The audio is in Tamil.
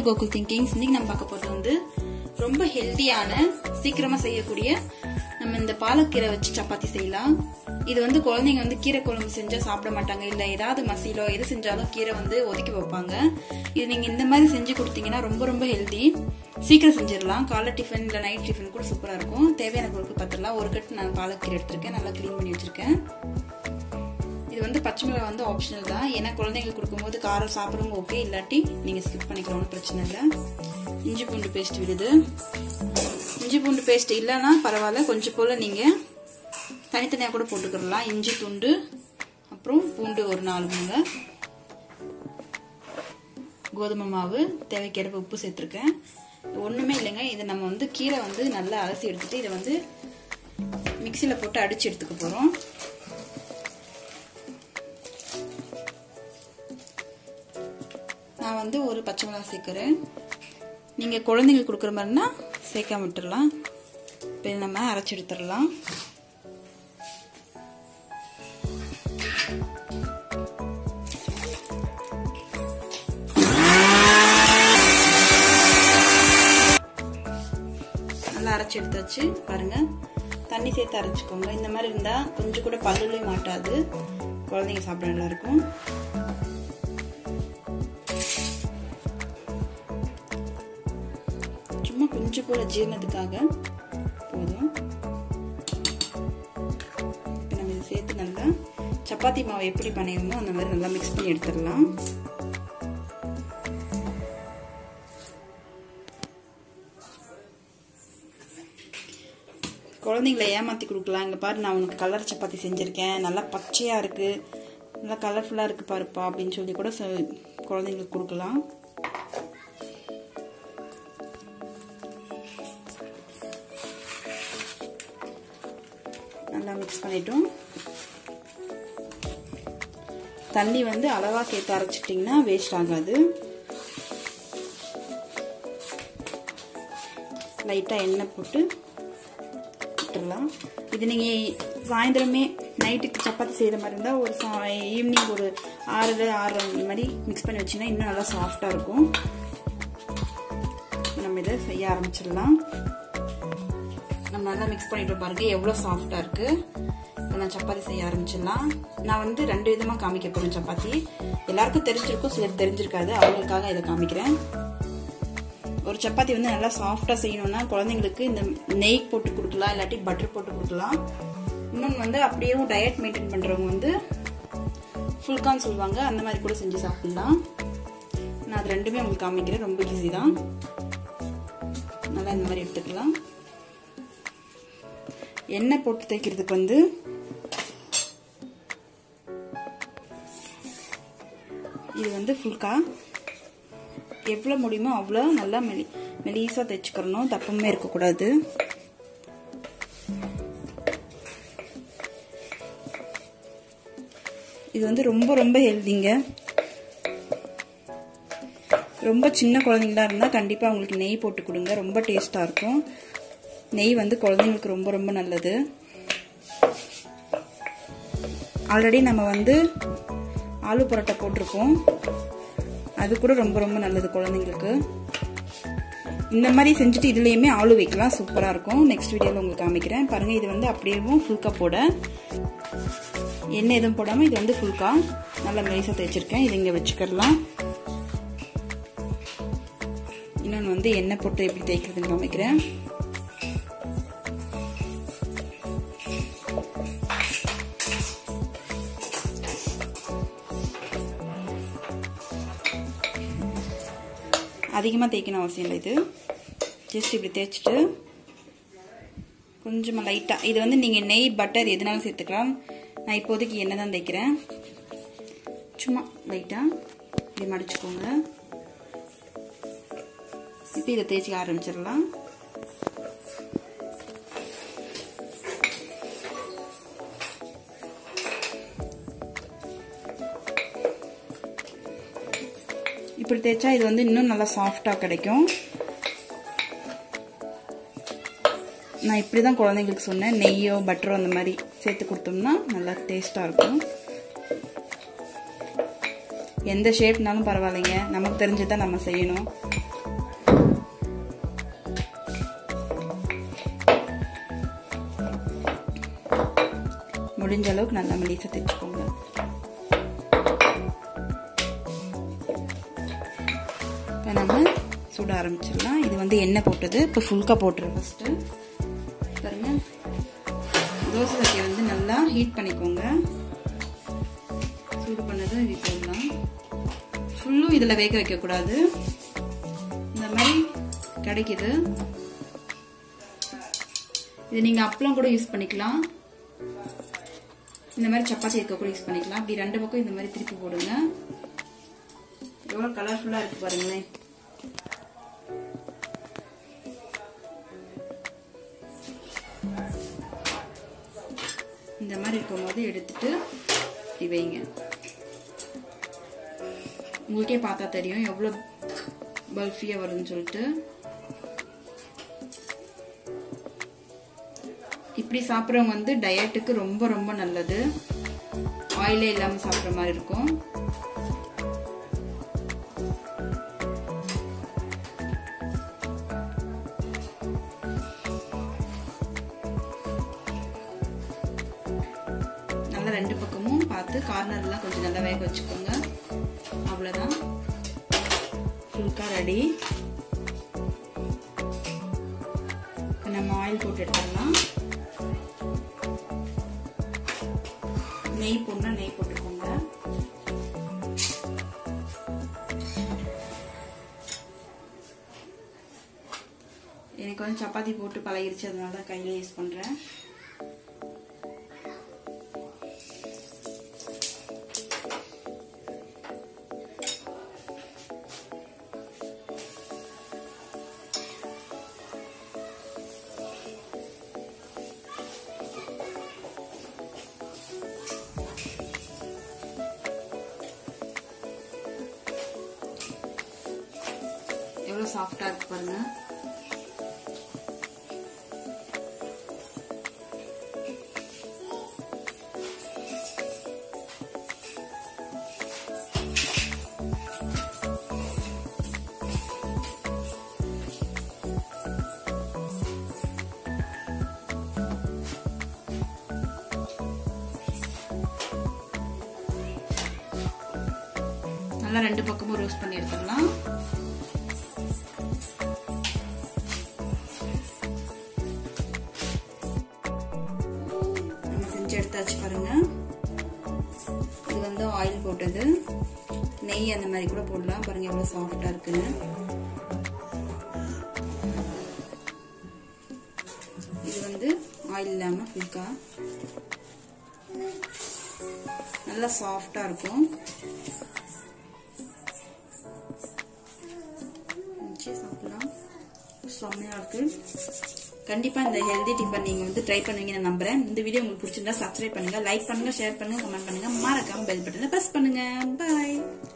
கோகுல் திங்கிங்ஸ் இன்னைக்கு நம்ம பார்க்க போகிறது வந்து ரொம்ப ஹெல்த்தியான சீக்கிரமா செய்யக்கூடிய நம்ம இந்த பாலக்கீரை வச்சு சப்பாத்தி செய்யலாம் இது வந்து குழந்தைங்க வந்து கீரை குழம்பு செஞ்சா சாப்பிட மாட்டாங்க இல்ல ஏதாவது மசிலோ எது செஞ்சாலும் கீரை வந்து ஒதுக்கி வைப்பாங்க இது நீங்க இந்த மாதிரி செஞ்சு கொடுத்தீங்கன்னா ரொம்ப ரொம்ப ஹெல்தி சீக்கிரம் செஞ்சிடலாம் காலை டிஃபன் இல்லை நைட் டிஃபன் கூட சூப்பரா இருக்கும் தேவையான பொருட்கள் பார்த்துடலாம் ஒரு கட்டு நான் பாலக்கீரை எடுத்திருக்கேன் நல்லா க்ளீன் பண்ணி வச்சிருக்கேன் இது வந்து பச்சை மிளகா வந்து ஆப்ஷனல் தான் ஏன்னா குழந்தைங்களுக்கு கொடுக்கும்போது காரம் சாப்பிடுறவங்க ஓகே இல்லாட்டி நீங்கள் ஸ்கிப் பண்ணிக்கலாம் ஒன்றும் பிரச்சனை இல்லை இஞ்சி பூண்டு பேஸ்ட் விடுது இஞ்சி பூண்டு பேஸ்ட் இல்லைன்னா பரவாயில்ல கொஞ்சம் போல் நீங்கள் தனித்தனியாக கூட போட்டுக்கிடலாம் இஞ்சி துண்டு அப்புறம் பூண்டு ஒரு நாலு மூணு கோதுமை மாவு தேவைக்கேற்ப உப்பு சேர்த்துருக்கேன் ஒன்றுமே இல்லைங்க இதை நம்ம வந்து கீரை வந்து நல்லா அலசி எடுத்துட்டு இதை வந்து மிக்சியில் போட்டு அடித்து எடுத்துக்க போகிறோம் நான் வந்து ஒரு பச்சை மிளகா சேர்க்குறேன் நீங்கள் குழந்தைங்களுக்கு கொடுக்குற மாதிரினா சேர்க்காம விட்டுடலாம் இப்போ நம்ம அரைச்சி எடுத்துடலாம் நல்லா அரைச்சி எடுத்தாச்சு பாருங்க தண்ணி சேர்த்து அரைச்சிக்கோங்க இந்த மாதிரி இருந்தால் கொஞ்சம் கூட பல்லுலேயும் மாட்டாது குழந்தைங்க சாப்பிட நல்லா இருக்கும் சும்மா கொஞ்சம் போல ஜீரணத்துக்காக போதும் இப்போ நம்ம இதை சேர்த்து நல்லா சப்பாத்தி மாவு எப்படி பனையுமோ அந்த மாதிரி நல்லா மிக்ஸ் பண்ணி எடுத்துடலாம் குழந்தைங்கள ஏமாற்றி கொடுக்கலாம் இங்கே பாரு நான் உனக்கு கலர் சப்பாத்தி செஞ்சுருக்கேன் நல்லா பச்சையாக இருக்குது நல்லா கலர்ஃபுல்லாக இருக்குது பாருப்பா அப்படின்னு சொல்லி கூட குழந்தைங்களுக்கு கொடுக்கலாம் நல்லா மிக்ஸ் பண்ணிட்டோம் தண்ணி வந்து அளவாக சேர்த்து அரைச்சிட்டிங்கன்னா வேஸ்ட் ஆகாது லைட்டாக எண்ணெய் போட்டு விட்டுடலாம் இது நீங்கள் சாயந்தரமே நைட்டுக்கு சப்பாத்தி செய்கிற மாதிரி இருந்தால் ஒரு சா ஈவினிங் ஒரு ஆறு ஆறு இந்த மாதிரி மிக்ஸ் பண்ணி வச்சிங்கன்னா இன்னும் நல்லா சாஃப்டாக இருக்கும் நம்ம இதை செய்ய ஆரம்பிச்சிடலாம் நம்ம நல்லா மிக்ஸ் பண்ணிட்டு பாருங்க எவ்வளோ சாஃப்டாக இருக்கு இப்போ நான் சப்பாத்தி செய்ய ஆரம்பிச்சிடலாம் நான் வந்து ரெண்டு விதமாக காமிக்க போகிறேன் சப்பாத்தி எல்லாருக்கும் தெரிஞ்சிருக்கும் சிலர் தெரிஞ்சிருக்காது அவங்களுக்காக இதை காமிக்கிறேன் ஒரு சப்பாத்தி வந்து நல்லா சாஃப்டாக செய்யணும்னா குழந்தைங்களுக்கு இந்த நெய் போட்டு கொடுக்கலாம் இல்லாட்டி பட்டர் போட்டு கொடுக்கலாம் இன்னொன்று வந்து அப்படியே டயட் மெயின்டைன் பண்ணுறவங்க வந்து ஃபுல்கான் சொல்லுவாங்க அந்த மாதிரி கூட செஞ்சு சாப்பிடலாம் நான் அது ரெண்டுமே உங்களுக்கு காமிக்கிறேன் ரொம்ப ஈஸி தான் நல்லா இந்த மாதிரி எடுத்துக்கலாம் எண்ணெய் போட்டு தேய்க்கிறதுக்கு வந்து இது வந்து ஃபுல்கா எவ்வளோ முடியுமோ அவ்வளோ நல்லா மெலி மெலீஸாக தைச்சிக்கிறணும் தப்பமே இருக்கக்கூடாது இது வந்து ரொம்ப ரொம்ப ஹெல்திங்க ரொம்ப சின்ன குழந்தைங்களா இருந்தால் கண்டிப்பாக அவங்களுக்கு நெய் போட்டு கொடுங்க ரொம்ப டேஸ்ட்டாக இருக்கும் நெய் வந்து குழந்தைங்களுக்கு ரொம்ப ரொம்ப நல்லது ஆல்ரெடி நம்ம வந்து ஆலு பரோட்டா போட்டிருக்கோம் அது கூட ரொம்ப ரொம்ப நல்லது குழந்தைங்களுக்கு இந்த மாதிரி செஞ்சுட்டு இதுலேயுமே ஆலு வைக்கலாம் சூப்பராக இருக்கும் நெக்ஸ்ட் வீடியோவில் உங்களுக்கு காமிக்கிறேன் பாருங்கள் இது வந்து அப்படியேவும் ஃபுல்கா போட எண்ணெய் எதுவும் போடாமல் இது வந்து ஃபுல்கா நல்லா மெலிசாக தேய்ச்சிருக்கேன் இது இங்கே வச்சுக்கலாம் இன்னொன்று வந்து எண்ணெய் போட்டு எப்படி தேய்க்கிறதுன்னு காமிக்கிறேன் அதிகமாக தேய்க்கணும் அவசியம் இல்லை இது ஜஸ்ட் இப்படி தேய்ச்சிட்டு கொஞ்சமாக லைட்டாக இது வந்து நீங்கள் நெய் பட்டர் எதுனாலும் சேர்த்துக்கலாம் நான் இப்போதைக்கு எண்ணெய் தான் தேய்க்கிறேன் சும்மா லைட்டாக இப்படி மடிச்சுக்கோங்க இப்போ இதை தேய்ச்சிக்க ஆரம்பிச்சிடலாம் இப்படி தேய்ச்சா இது வந்து இன்னும் நல்லா சாஃப்டாக கிடைக்கும் நான் இப்படி தான் குழந்தைங்களுக்கு சொன்னேன் நெய்யோ பட்டரோ அந்த மாதிரி சேர்த்து கொடுத்தோம்னா நல்லா டேஸ்ட்டாக இருக்கும் எந்த ஷேப்னாலும் பரவாயில்லைங்க நமக்கு தெரிஞ்சு தான் நம்ம செய்யணும் முடிஞ்ச அளவுக்கு நல்லா மெலிசா தைச்சுக்கோங்க இப்போ நம்ம சுட ஆரம்பிச்சிடலாம் இது வந்து எண்ணெய் போட்டது இப்போ ஃபுல்கா போட்டுரு ஃபஸ்ட்டு பாருங்க தோசை சட்டியை வந்து நல்லா ஹீட் பண்ணிக்கோங்க சூடு பண்ணதும் இது போடலாம் ஃபுல்லும் இதில் வேக வைக்கக்கூடாது இந்த மாதிரி கிடைக்குது இது நீங்கள் அப்பளம் கூட யூஸ் பண்ணிக்கலாம் இந்த மாதிரி சப்பாத்தி இருக்க கூட யூஸ் பண்ணிக்கலாம் அப்படி ரெண்டு பக்கம் இந்த மாதிரி திருப்பி போடுங்க எவ்வளோ கலர்ஃபுல்லாக இருக்கு பாருங்களேன் இந்த மாதிரி இருக்கும்போது எடுத்துட்டு இப்படி வைங்க உங்களுக்கே பார்த்தா தெரியும் எவ்வளோ பல்ஃபியாக வருதுன்னு சொல்லிட்டு இப்படி சாப்பிட்றவங்க வந்து டயட்டுக்கு ரொம்ப ரொம்ப நல்லது ஆயிலே இல்லாமல் சாப்பிட்ற மாதிரி இருக்கும் நல்லா ரெண்டு பக்கமும் பார்த்து கார்னர்லாம் கொஞ்சம் நல்லா வேக வச்சுக்கோங்க அவ்வளோதான் ஃபுல்கா ரெடி நம்ம ஆயில் போட்டு எடுத்துடலாம் நெய் போடணும் நெய் போட்டுக்கோங்க எனக்கு வந்து சப்பாத்தி போட்டு பழகிருச்சு அதனால தான் கையில் யூஸ் பண்ணுறேன் எவ்வளோ சாஃப்டாக இருக்கு பாருங்க நல்லா ரெண்டு பக்கமும் ரோஸ்ட் பண்ணி எடுத்துடலாம் நம்ம செஞ்சு எடுத்தாச்சு பாருங்க இது வந்து ஆயில் போட்டது நெய் அந்த மாதிரி கூட போடலாம் பாருங்க எவ்வளவு சாஃப்டா இருக்குன்னு இது வந்து ஆயில் இல்லாம ஃபுல்கா நல்லா சாஃப்டா இருக்கும் சாப்பிடலாம் செம்மையா இருக்கு கண்டிப்பா இந்த ஹெல்தி டிஃபன் நீங்க வந்து ட்ரை பண்ணுவீங்கன்னு நம்புறேன் இந்த வீடியோ உங்களுக்கு பிடிச்சிருந்தா சப்ஸ்கிரைப் பண்ணுங்க லைக் பண்ணுங்க ஷேர் பண்ணுங்க கமெண்ட் பண்ணுங்க மறக்காம பெல் பட்டனை பிரஸ் பண்ணுங்க பாய்